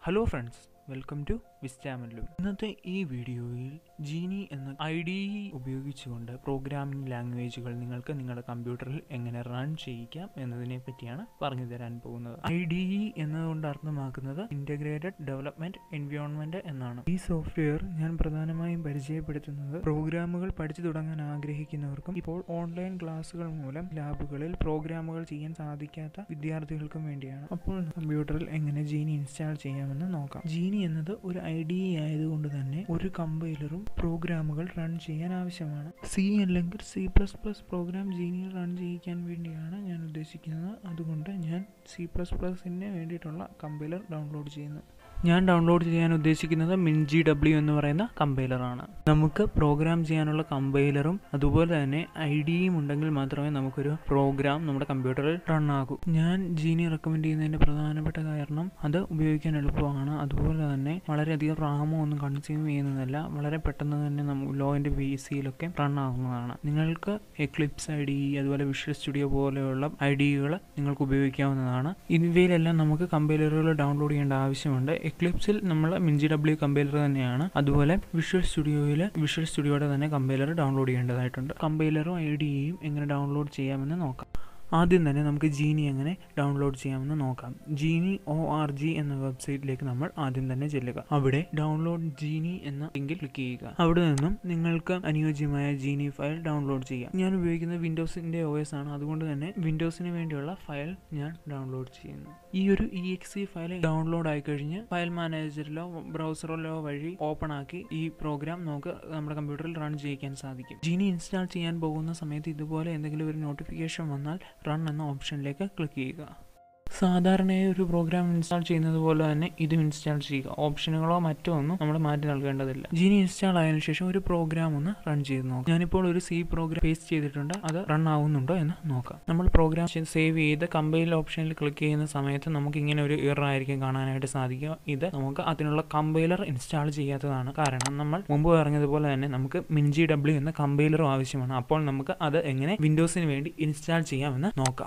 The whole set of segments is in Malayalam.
ഹലോ ഫ്രണ്ട്സ് വെൽക്കം ടു വിസ്റ്റാമല്ലു ഇന്നത്തെ ഈ വീഡിയോയിൽ ജീനി എന്ന ഐ ഡി ഉപയോഗിച്ചുകൊണ്ട് പ്രോഗ്രാമിംഗ് ലാംഗ്വേജുകൾ നിങ്ങൾക്ക് നിങ്ങളുടെ കമ്പ്യൂട്ടറിൽ എങ്ങനെ റൺ ചെയ്യിക്കാം എന്നതിനെ പറ്റിയാണ് പറഞ്ഞു തരാൻ പോകുന്നത് ഐ ഡി ഇ എന്നതുകൊണ്ട് അർത്ഥമാക്കുന്നത് ഇൻ്റഗ്രേറ്റഡ് ഡെവലപ്മെൻറ്റ് എൻവയോൺമെൻറ്റ് എന്നാണ് ഈ സോഫ്റ്റ്വെയർ ഞാൻ പ്രധാനമായും പരിചയപ്പെടുത്തുന്നത് പ്രോഗ്രാമുകൾ പഠിച്ചു തുടങ്ങാൻ ആഗ്രഹിക്കുന്നവർക്കും ഇപ്പോൾ ഓൺലൈൻ ക്ലാസ്സുകൾ മൂലം ലാബുകളിൽ പ്രോഗ്രാമുകൾ ചെയ്യാൻ സാധിക്കാത്ത വിദ്യാർത്ഥികൾക്കും വേണ്ടിയാണ് അപ്പോൾ കമ്പ്യൂട്ടറിൽ എങ്ങനെ ജീനി ഇൻസ്റ്റാൾ ചെയ്യാമെന്ന് നോക്കാം ജീനി എന്നത് ഒരു ഐ ഡി ഇ ആയതുകൊണ്ട് തന്നെ ഒരു കമ്പൈലറും പ്രോഗ്രാമുകൾ റൺ ചെയ്യാൻ ആവശ്യമാണ് സി അല്ലെങ്കിൽ സി പ്ലസ് പ്ലസ് പ്രോഗ്രാം ജീനിയിൽ റൺ ചെയ്യിക്കാൻ വേണ്ടിയാണ് ഞാൻ ഉദ്ദേശിക്കുന്നത് അതുകൊണ്ട് ഞാൻ സി പ്ലസ് പ്ലസിന് വേണ്ടിയിട്ടുള്ള കമ്പൈലർ ഡൗൺലോഡ് ചെയ്യുന്നു ഞാൻ ഡൗൺലോഡ് ചെയ്യാൻ ഉദ്ദേശിക്കുന്നത് മിൻജി ഡബ്ല്യു എന്ന് പറയുന്ന കമ്പൈലറാണ് നമുക്ക് പ്രോഗ്രാം ചെയ്യാനുള്ള കമ്പൈലറും അതുപോലെ തന്നെ ഐ ഡിയും ഉണ്ടെങ്കിൽ മാത്രമേ നമുക്കൊരു പ്രോഗ്രാം നമ്മുടെ കമ്പ്യൂട്ടറിൽ റൺ ആകൂ ഞാൻ ജീനി റെക്കമെൻഡ് ചെയ്യുന്നതിൻ്റെ പ്രധാനപ്പെട്ട കാരണം അത് ഉപയോഗിക്കാൻ എളുപ്പമാണ് അതുപോലെ തന്നെ വളരെയധികം റാമോ ഒന്നും കൺസ്യൂം ചെയ്യുന്നതല്ല വളരെ പെട്ടെന്ന് തന്നെ നമുക്ക് ലോൻ്റെ ബി സിയിലൊക്കെ റൺ ആകുന്നതാണ് നിങ്ങൾക്ക് എക്ലിപ്സ് ഐ ഡി അതുപോലെ വിഷ്വൽ സ്റ്റുഡിയോ പോലെയുള്ള ഐ ഡികൾ നിങ്ങൾക്ക് ഉപയോഗിക്കാവുന്നതാണ് ഇവയിലെല്ലാം നമുക്ക് കമ്പൈലറുകൾ ഡൗൺലോഡ് ചെയ്യേണ്ട ആവശ്യമുണ്ട് എക്ലിപ്സിൽ നമ്മൾ മിൻജി ഡബ്ല്യു കമ്പൈലർ തന്നെയാണ് അതുപോലെ വിഷ്വൽ സ്റ്റുഡിയോയിൽ വിഷ്വൽ സ്റ്റുഡിയോയുടെ തന്നെ കമ്പൈലർ ഡൗൺലോഡ് ചെയ്യേണ്ടതായിട്ടുണ്ട് കമ്പൈലറും ഐ ഡിയും എങ്ങനെ ഡൗൺലോഡ് ചെയ്യാമെന്ന് നോക്കാം ആദ്യം തന്നെ നമുക്ക് ജീനി എങ്ങനെ ഡൗൺലോഡ് ചെയ്യാമെന്ന് നോക്കാം ജീനി ഒ ആർ ജി എന്ന വെബ്സൈറ്റിലേക്ക് നമ്മൾ ആദ്യം തന്നെ ചെല്ലുക അവിടെ ഡൗൺലോഡ് ജീനി എന്ന ലിങ്കിൽ ക്ലിക്ക് ചെയ്യുക അവിടെ നിന്നും നിങ്ങൾക്ക് അനുയോജ്യമായ ജീനി ഫയൽ ഡൗൺലോഡ് ചെയ്യാം ഞാൻ ഉപയോഗിക്കുന്നത് വിൻഡോസിന്റെ ഒ എസ് ആണ് അതുകൊണ്ട് തന്നെ വിൻഡോസിന് വേണ്ടിയുള്ള ഫയൽ ഞാൻ ഡൗൺലോഡ് ചെയ്യുന്നു ഈ ഒരു ഇ എക്സ് ഫയൽ ഡൗൺലോഡ് ആയി കഴിഞ്ഞ് ഫയൽ മാനേജറിലോ ബ്രൗസറിലോ വഴി ഓപ്പൺ ആക്കി ഈ പ്രോഗ്രാം നമുക്ക് നമ്മുടെ കമ്പ്യൂട്ടറിൽ റൺ ചെയ്യിക്കാൻ സാധിക്കും ജീനി ഇൻസ്റ്റാൾ ചെയ്യാൻ പോകുന്ന സമയത്ത് ഇതുപോലെ എന്തെങ്കിലും ഒരു നോട്ടിഫിക്കേഷൻ വന്നാൽ റൺ എന്ന ഓപ്ഷനിലേക്ക് ക്ലിക്ക് ചെയ്യുക സാധാരണയായി ഒരു പ്രോഗ്രാം ഇൻസ്റ്റാൾ ചെയ്യുന്നത് പോലെ തന്നെ ഇതും ഇൻസ്റ്റാൾ ചെയ്യുക ഓപ്ഷനുകളോ മറ്റോ ഒന്നും നമ്മൾ മാറ്റി നൽകേണ്ടതില്ല ജീനി ഇൻസ്റ്റാൾ ആയതിനു ശേഷം ഒരു പ്രോഗ്രാം ഒന്ന് റൺ ചെയ്ത് നോക്കാം ഞാനിപ്പോൾ ഒരു സി പ്രോഗ്രാം പേസ്റ്റ് ചെയ്തിട്ടുണ്ട് അത് റൺ ആവുന്നുണ്ടോ എന്ന് നോക്കാം നമ്മൾ പ്രോഗ്രാം സേവ് ചെയ്ത് കമ്പൈൽ ഓപ്ഷനിൽ ക്ലിക്ക് ചെയ്യുന്ന സമയത്ത് നമുക്ക് ഇങ്ങനെ ഒരു ഇറർ ആയിരിക്കും കാണാനായിട്ട് സാധിക്കുക ഇത് നമുക്ക് അതിനുള്ള കമ്പൈലർ ഇൻസ്റ്റാൾ ചെയ്യാത്തതാണ് കാരണം നമ്മൾ മുമ്പ് പറഞ്ഞതുപോലെ തന്നെ നമുക്ക് മിൻജി ഡബ്ല്യു എന്ന കമ്പൈലറും ആവശ്യമാണ് അപ്പോൾ നമുക്ക് അത് എങ്ങനെ വിൻഡോസിന് വേണ്ടി ഇൻസ്റ്റാൾ ചെയ്യാമെന്ന് നോക്കാം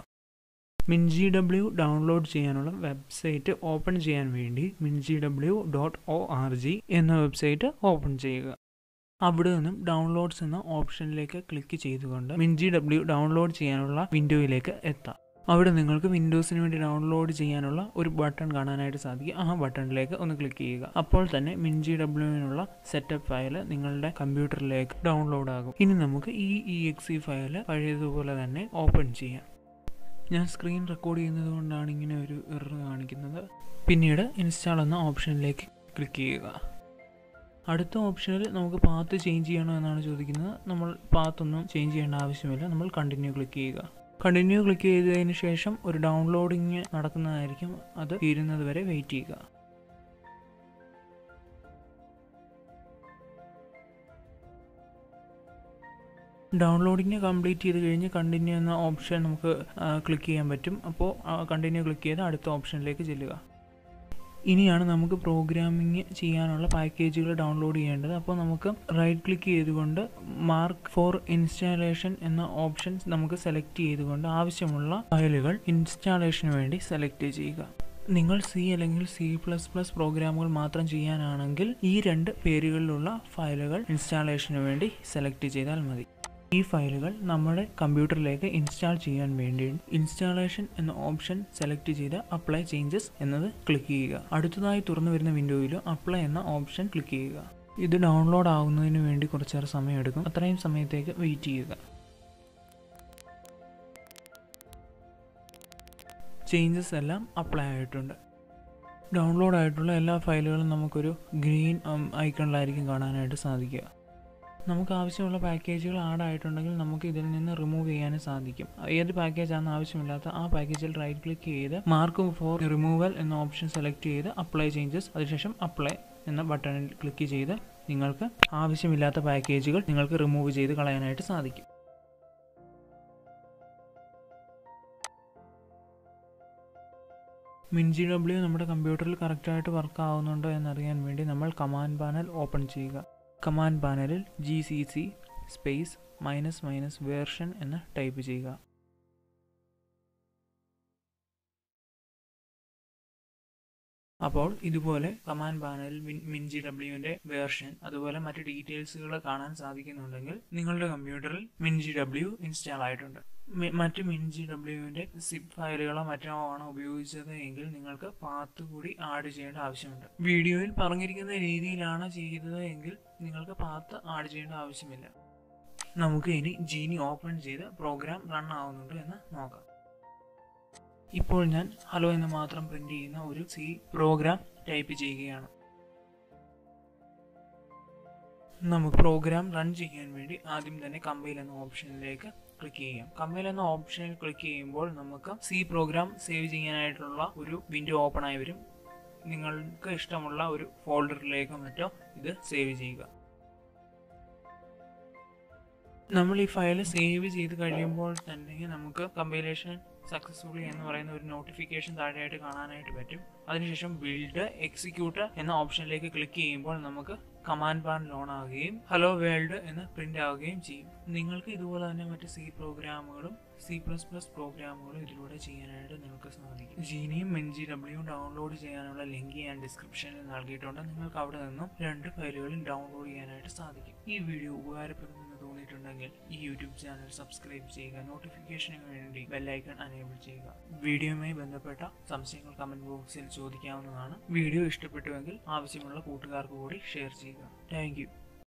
മിൻജി ഡബ്ല്യു ഡൗൺലോഡ് ചെയ്യാനുള്ള വെബ്സൈറ്റ് ഓപ്പൺ ചെയ്യാൻ വേണ്ടി മിൻജി ഡബ്ല്യു ഡോട്ട് ഒ ആർ ജി എന്ന വെബ്സൈറ്റ് ഓപ്പൺ ചെയ്യുക അവിടെ നിന്നും ഡൗൺലോഡ്സ് എന്ന ഓപ്ഷനിലേക്ക് ക്ലിക്ക് ചെയ്തുകൊണ്ട് മിൻജി ഡബ്ല്യു ഡൗൺലോഡ് ചെയ്യാനുള്ള വിൻഡോയിലേക്ക് എത്താം അവിടെ നിങ്ങൾക്ക് വിൻഡോസിന് വേണ്ടി ഡൗൺലോഡ് ചെയ്യാനുള്ള ഒരു ബട്ടൺ കാണാനായിട്ട് സാധിക്കും ആ ബട്ടണിലേക്ക് ഒന്ന് ക്ലിക്ക് ചെയ്യുക അപ്പോൾ തന്നെ മിൻജി ഡബ്ല്യുവിനുള്ള സെറ്റപ്പ് ഫയൽ നിങ്ങളുടെ കമ്പ്യൂട്ടറിലേക്ക് ഡൗൺലോഡ് ആകും ഇനി നമുക്ക് ഈ ഇ എക്സ് ഫയൽ പഴയതുപോലെ തന്നെ ഓപ്പൺ ചെയ്യാം ഞാൻ സ്ക്രീൻ റെക്കോർഡ് ചെയ്യുന്നത് കൊണ്ടാണ് ഇങ്ങനെ ഒരു എറർ കാണിക്കുന്നത് പിന്നീട് ഇൻസ്റ്റാൾ എന്ന ഓപ്ഷനിലേക്ക് ക്ലിക്ക് ചെയ്യുക അടുത്ത ഓപ്ഷനിൽ നമുക്ക് പാത്ത് ചേഞ്ച് ചെയ്യണോ എന്നാണ് ചോദിക്കുന്നത് നമ്മൾ പാത്തൊന്നും ചേഞ്ച് ചെയ്യേണ്ട ആവശ്യമില്ല നമ്മൾ കണ്ടിന്യൂ ക്ലിക്ക് ചെയ്യുക കണ്ടിന്യൂ ക്ലിക്ക് ചെയ്തതിന് ശേഷം ഒരു ഡൗൺലോഡിങ് നടക്കുന്നതായിരിക്കും അത് തീരുന്നത് വരെ വെയിറ്റ് ചെയ്യുക ഡൗൺലോഡിങ് കംപ്ലീറ്റ് ചെയ്ത് കഴിഞ്ഞ് കണ്ടിന്യൂ എന്ന ഓപ്ഷൻ നമുക്ക് ക്ലിക്ക് ചെയ്യാൻ പറ്റും അപ്പോൾ കണ്ടിന്യൂ ക്ലിക്ക് ചെയ്ത് അടുത്ത ഓപ്ഷനിലേക്ക് ചെല്ലുക ഇനിയാണ് നമുക്ക് പ്രോഗ്രാമിംഗ് ചെയ്യാനുള്ള പാക്കേജുകൾ ഡൗൺലോഡ് ചെയ്യേണ്ടത് അപ്പോൾ നമുക്ക് റൈറ്റ് ക്ലിക്ക് ചെയ്തുകൊണ്ട് മാർക്ക് ഫോർ ഇൻസ്റ്റാളേഷൻ എന്ന ഓപ്ഷൻ നമുക്ക് സെലക്ട് ചെയ്തുകൊണ്ട് ആവശ്യമുള്ള ഫയലുകൾ ഇൻസ്റ്റാളേഷന് വേണ്ടി സെലക്ട് ചെയ്യുക നിങ്ങൾ സി അല്ലെങ്കിൽ സി പ്ലസ് പ്ലസ് പ്രോഗ്രാമുകൾ മാത്രം ചെയ്യാനാണെങ്കിൽ ഈ രണ്ട് പേരുകളിലുള്ള ഫയലുകൾ ഇൻസ്റ്റാളേഷന് വേണ്ടി സെലക്ട് ചെയ്താൽ മതി ഈ ഫയലുകൾ നമ്മുടെ കമ്പ്യൂട്ടറിലേക്ക് ഇൻസ്റ്റാൾ ചെയ്യാൻ വേണ്ടി ഇൻസ്റ്റാളേഷൻ എന്ന ഓപ്ഷൻ സെലക്ട് ചെയ്ത് അപ്ലൈ ചേഞ്ചസ് എന്നത് ക്ലിക്ക് ചെയ്യുക അടുത്തതായി തുറന്നു വരുന്ന വിൻഡോയിൽ അപ്ലൈ എന്ന ഓപ്ഷൻ ക്ലിക്ക് ചെയ്യുക ഇത് ഡൗൺലോഡ് ആവുന്നതിന് വേണ്ടി കുറച്ചേറെ സമയം എടുക്കും അത്രയും സമയത്തേക്ക് വെയിറ്റ് ചെയ്യുക ചേഞ്ചസ് എല്ലാം അപ്ലൈ ആയിട്ടുണ്ട് ഡൗൺലോഡ് ആയിട്ടുള്ള എല്ലാ ഫയലുകളും നമുക്കൊരു ഗ്രീൻ ഐക്കണിലായിരിക്കും കാണാനായിട്ട് സാധിക്കുക നമുക്ക് ആവശ്യമുള്ള പാക്കേജുകൾ ആഡ് ആയിട്ടുണ്ടെങ്കിൽ നമുക്ക് ഇതിൽ നിന്ന് റിമൂവ് ചെയ്യാനും സാധിക്കും ഏത് പാക്കേജാണ് ആവശ്യമില്ലാത്ത ആ പാക്കേജിൽ റൈറ്റ് ക്ലിക്ക് ചെയ്ത് മാർക്ക് ഫോർ റിമൂവൽ എന്ന ഓപ്ഷൻ സെലക്ട് ചെയ്ത് അപ്ലൈ ചേഞ്ചസ് അതിനുശേഷം അപ്ലൈ എന്ന ബട്ടണിൽ ക്ലിക്ക് ചെയ്ത് നിങ്ങൾക്ക് ആവശ്യമില്ലാത്ത പാക്കേജുകൾ നിങ്ങൾക്ക് റിമൂവ് ചെയ്ത് കളയാനായിട്ട് സാധിക്കും മിൻജി ഡബ്ല്യു നമ്മുടെ കമ്പ്യൂട്ടറിൽ കറക്റ്റായിട്ട് വർക്ക് ആവുന്നുണ്ടോ എന്നറിയാൻ വേണ്ടി നമ്മൾ കമാൻഡ് പാനൽ ഓപ്പൺ ചെയ്യുക കമാൻഡ് പാനലിൽ G C C space minus minus version എന്ന് ടൈപ്പ് ചെയ്യുക അപ്പോൾ ഇതുപോലെ കമാൻഡ് പാനലിൽ മിൻജി ഡബ്ല്യുവിന്റെ വേർഷൻ അതുപോലെ മറ്റ് ഡീറ്റെയിൽസുകൾ കാണാൻ സാധിക്കുന്നുണ്ടെങ്കിൽ നിങ്ങളുടെ കമ്പ്യൂട്ടറിൽ മിൻജി ഡബ്ല്യു ഇൻസ്റ്റാൾ ആയിട്ടുണ്ട് മി- മറ്റ് മിൻജി ഡബ്ല്യുവിന്റെ സിപ്പ് ഫയലുകളോ മറ്റോ ആണ് ഉപയോഗിച്ചത് എങ്കിൽ നിങ്ങൾക്ക് പാത്ത് കൂടി ആഡ് ചെയ്യേണ്ട ആവശ്യമുണ്ട് വീഡിയോയിൽ പറഞ്ഞിരിക്കുന്ന രീതിയിലാണ് ചെയ്തത് എങ്കിൽ നിങ്ങൾക്ക് പാത്ത് ആഡ് ചെയ്യേണ്ട ആവശ്യമില്ല നമുക്ക് ഇനി ജീനി ഓപ്പൺ ചെയ്ത് പ്രോഗ്രാം റൺ ആവുന്നുണ്ടോ എന്ന് നോക്കാം ഇപ്പോൾ ഞാൻ ഹലോ എന്ന് മാത്രം പ്രിന്റ് ചെയ്യുന്ന ഒരു സി പ്രോഗ്രാം ടൈപ്പ് ചെയ്യുകയാണ് നമുക്ക് പ്രോഗ്രാം റൺ ചെയ്യാൻ വേണ്ടി ആദ്യം തന്നെ കമ്പൈൽ എന്ന ഓപ്ഷനിലേക്ക് ക്ലിക്ക് ചെയ്യാം കമ്പൈൽ എന്ന ഓപ്ഷനിൽ ക്ലിക്ക് ചെയ്യുമ്പോൾ നമുക്ക് സി പ്രോഗ്രാം സേവ് ചെയ്യാനായിട്ടുള്ള ഒരു വിൻഡോ ഓപ്പൺ ആയി വരും നിങ്ങൾക്ക് ഇഷ്ടമുള്ള ഒരു ഫോൾഡറിലേക്കോ മറ്റോ ഇത് സേവ് ചെയ്യുക നമ്മൾ ഈ ഫയൽ സേവ് ചെയ്ത് കഴിയുമ്പോൾ തന്നെ നമുക്ക് കമ്പൈലേഷൻ സക്സസ്ഫുള്ളി എന്ന് പറയുന്ന ഒരു നോട്ടിഫിക്കേഷൻ താഴെയായിട്ട് കാണാനായിട്ട് പറ്റും അതിനുശേഷം ബിൽഡ് എക്സിക്യൂട്ട് എന്ന ഓപ്ഷനിലേക്ക് ക്ലിക്ക് ചെയ്യുമ്പോൾ നമുക്ക് കമാൻഡ് പാനൽ ഓൺ ആവുകയും ഹലോ വേൾഡ് എന്ന് പ്രിന്റ് ആവുകയും ചെയ്യും നിങ്ങൾക്ക് ഇതുപോലെ തന്നെ മറ്റ് സി പ്രോഗ്രാമുകളും സി പ്ലസ് പ്ലസ് പ്രോഗ്രാമുകളും ഇതിലൂടെ ചെയ്യാനായിട്ട് നിങ്ങൾക്ക് സാധിക്കും ജീനിയും എൻ ജി ഡബ്ല്യു ഡൗൺലോഡ് ചെയ്യാനുള്ള ലിങ്ക് ഞാൻ ഡിസ്ക്രിപ്ഷനിൽ നൽകിയിട്ടുണ്ട് നിങ്ങൾക്ക് അവിടെ നിന്നും രണ്ട് ഫയലുകളും ഡൗൺലോഡ് ചെയ്യാനായിട്ട് സാധിക്കും ഈ വീഡിയോ ഉപകാരപ്പെടുമെന്ന് തോന്നിയിട്ടുണ്ടെങ്കിൽ ഈ യൂട്യൂബ് ചാനൽ സബ്സ്ക്രൈബ് ചെയ്യുക നോട്ടിഫിക്കേഷന് വേണ്ടി ബെല്ലൈക്കൺ അനേബിൾ ചെയ്യുക വീഡിയോയുമായി ബന്ധപ്പെട്ട സംശയങ്ങൾ കമന്റ് ബോക്സിൽ ചോദിക്കാവുന്നതാണ് വീഡിയോ ഇഷ്ടപ്പെട്ടുവെങ്കിൽ ആവശ്യമുള്ള കൂട്ടുകാർക്ക് കൂടി ഷെയർ ചെയ്യുക താങ്ക്